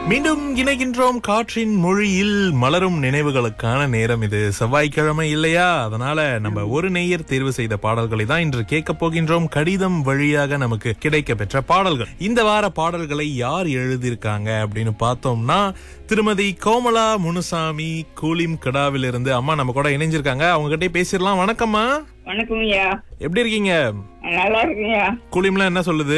மீண்டும் இணைகின்றோம் காற்றின் மொழியில் மலரும் நினைவுகளுக்கான நேரம் இது செவ்வாய்க்கிழமை இல்லையா அதனால நம்ம ஒரு நேயர் தேர்வு செய்த பாடல்களை தான் இன்று கேட்க போகின்றோம் கடிதம் வழியாக நமக்கு கிடைக்க பெற்ற பாடல்கள் இந்த வார பாடல்களை யார் எழுதியிருக்காங்க அப்படின்னு பார்த்தோம்னா திருமதி கோமலா முனுசாமி கூலிம் கடாவிலிருந்து அம்மா நம்ம கூட இணைஞ்சிருக்காங்க அவங்க கிட்டே பேசிடலாம் வணக்கம்மா வணக்கம் ஐயா எப்படி இருக்கீங்க நல்லா இருக்குங்கய்யா கூலிம்லாம் என்ன சொல்லுது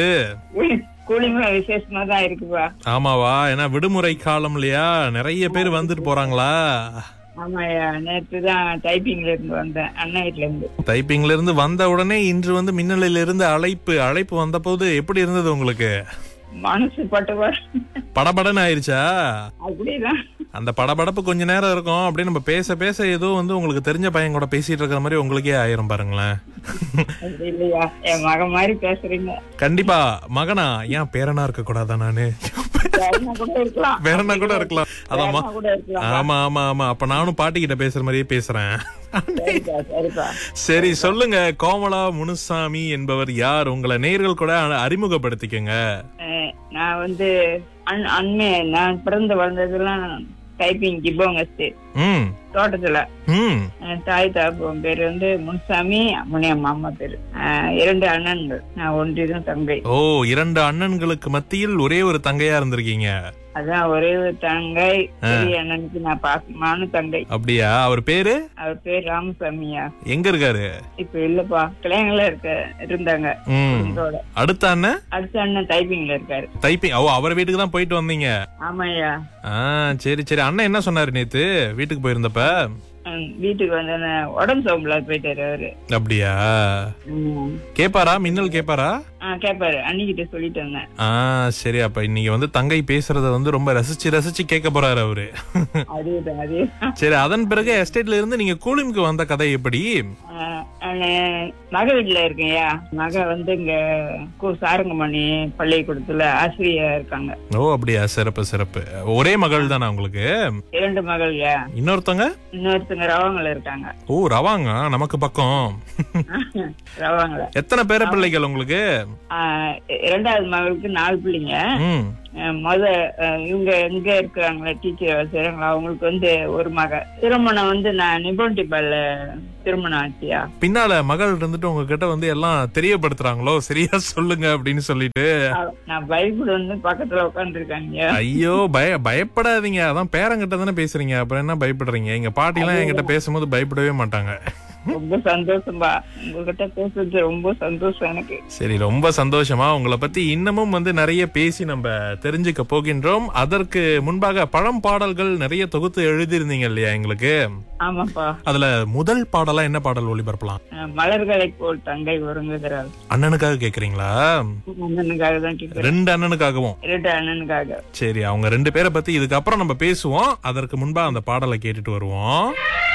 கூலிமா விசேஷமா தான் இருக்குப்பா ஆமாவா ஏன்னா விடுமுறை காலம் இல்லையா நிறைய பேர் வந்துட்டு போறாங்களா ஆமாய்யா நேற்று தான் டைப்பிங்ல இருந்து வந்தேன் அண்ணா வீட்ல இருந்து டைப்பிங்ல இருந்து வந்த உடனே இன்று வந்து மின்னலில் இருந்து அழைப்பு அழைப்பு வந்த போது எப்படி இருந்தது உங்களுக்கு மனசு பட்டுவார் படபடன்னு ஆயிருச்சா அப்படிதான் அந்த படபடப்பு கொஞ்ச நேரம் இருக்கும் அப்படியே நம்ம பேச பேச ஏதோ வந்து உங்களுக்கு தெரிஞ்ச பையன் கூட பேசிட்டு இருக்கிற மாதிரி உங்களுக்கே ஆயிரும் பாருங்களேன் அப்படி இல்லையா என் மகன் மாதிரி பேசுறீங்க கண்டிப்பா மகனா ஏன் பேரனா இருக்க கூடாதா நானு வேறனா கூட இருக்கலாம் பேரனா கூட இருக்கலாம் அதாம்மா வேறனா கூட இருக்கலாம் ஆமா ஆமா ஆமா அப்ப நானும் பாட்டி கிட்ட பேசுற மாதிரியே பேசுறேன் சரிப்பா சரிப்பா சரி சொல்லுங்க கோமலா முனுசாமி என்பவர் யார் உங்களை நேர்கள் கூட அ- அறிமுகப்படுத்திக்கங்க அஹ், நான் வந்து அண்- அண்மை நான் பிறந்து வளர்ந்ததெல்லாம் டைப்பிங் கிப்போங்க ஸ்டேட் ம் தோட்டத்துல ம் அஹ், தாய் தாப்பம் பேர் வந்து முன்சாமி முனியம்மா அம்மா பேரு அஹ், இரண்டு அண்ணன்கள் நான் ஒன்றிதான் தங்கை ஓ இரண்டு அண்ணன்களுக்கு மத்தியில் ஒரே ஒரு தங்கையா இருந்திருக்கீங்க அதான் ஒரே ஒரு தங்கை பெரிய அண்ணனுக்கு நான் பாசமான தங்கை அப்படியா அவர் பேரு அவர் பேர் ராமசாமியா எங்க இருக்காரு இப்ப இல்லப்பா கிளையங்கள இருக்க இருந்தாங்க ம் இதோட அடுத்த அண்ணன் அடுத்த அண்ணன் டைப்பிங்ல இருக்காரு டைப்பிங் ஓ அவர் வீட்டுக்கு தான் போயிட்டு வந்தீங்க ஆமாய்யா ஆ சரி சரி அண்ணன் என்ன சொன்னாரு நேத்து வீட்டுக்கு போயிருந்தப்ப ஹம், வீட்டுக்கு வந்து உடம்பு சோம்பலா போயிட்டாரு அவரு அப்படியா ம். கேப்பாரா மின்னல் கேப்பாரா ஆ கேப்பாரு அன்னிக்கிட்ட சொல்லிட்டு வந்தேன் ஆ சரி அப்ப இன்னைக்கு வந்து தங்கை பேசுறத வந்து ரொம்ப ரசிச்சு ரசிச்சு கேட்க போறாரு அவரு அதேதான் அதே சரி அதன் பிறகு எஸ்டேட்ல இருந்து நீங்க கூலிம்க்கு வந்த கதை எப்படி மக வீட்டுல இருக்கேன்யா மக வந்து இங்க கு- சாரங்கமணி பள்ளிக்கூடத்துல ஆசிரியா இருக்காங்க ஓ அப்படியா சிறப்பு சிறப்பு ஒரே மகள் தானே உங்களுக்கு இரண்டு மகள்யா இன்னொருத்தவங்க இன்னொருத்தங்க ரவாங்கல இருக்காங்க ஓ ரவாங்க நமக்கு பக்கம் ரவாங்கல எத்தனை பேர பிள்ளைகள் உங்களுக்கு ஆஹ் இரண்டாவது மகளுக்கு நாலு பிள்ளைங்க ம் அஹ் முத அஹ் இவங்க எங்க இருக்கிறாங்களா டீச்சர் செய்யறாங்களா அவங்களுக்கு வந்து ஒரு மக திருமணம் வந்து நான் நிபோண்டிபால திருமணம் ஆச்சியா பின்னால மகள் இருந்துட்டு உங்ககிட்ட வந்து எல்லாம் தெரியப்படுத்துறாங்களோ சரியா சொல்லுங்க அப்படின்னு சொல்லிட்டு அஹ் நான் பைபிள் வந்து பக்கத்துல உட்காந்துருக்காங்க ஐயோ பய பயப்படாதீங்க அதான் பேரங்கிட்ட தானே பேசுறீங்க அப்புறம் என்ன பயப்படுறீங்க எங்க பாட்டி எல்லாம் என்கிட்ட பேசும்போது பயப்படவே மாட்டாங்க ரொம்ப சந்தோஷம்பா உங்ககிட்ட பேசுறது ரொம்ப சந்தோஷம் எனக்கு சரி ரொம்ப சந்தோஷமா உங்களை பத்தி இன்னமும் வந்து நிறைய பேசி நம்ம தெரிஞ்சுக்க போகின்றோம் அதற்கு முன்பாக பழம் பாடல்கள் நிறைய தொகுத்து எழுதியிருந்தீங்க இல்லையா எங்களுக்கு ஆமாப்பா அதுல முதல் பாடலா என்ன பாடல் ஒளிபரப்பலாம் அஹ் மலர்களை போல் தங்கை உறங்குகிறாள் அண்ணனுக்காக கேக்குறீங்களா அண்ணனுக்காக தான் கேட்கிறேன் ரெண்டு அண்ணனுக்காகவும் இரண்டு அண்ணனுக்காக சரி அவங்க ரெண்டு பேரை பத்தி இதுக்கப்புறம் நம்ம பேசுவோம் அதற்கு முன்பா அந்த பாடலை கேட்டுட்டு வருவோம்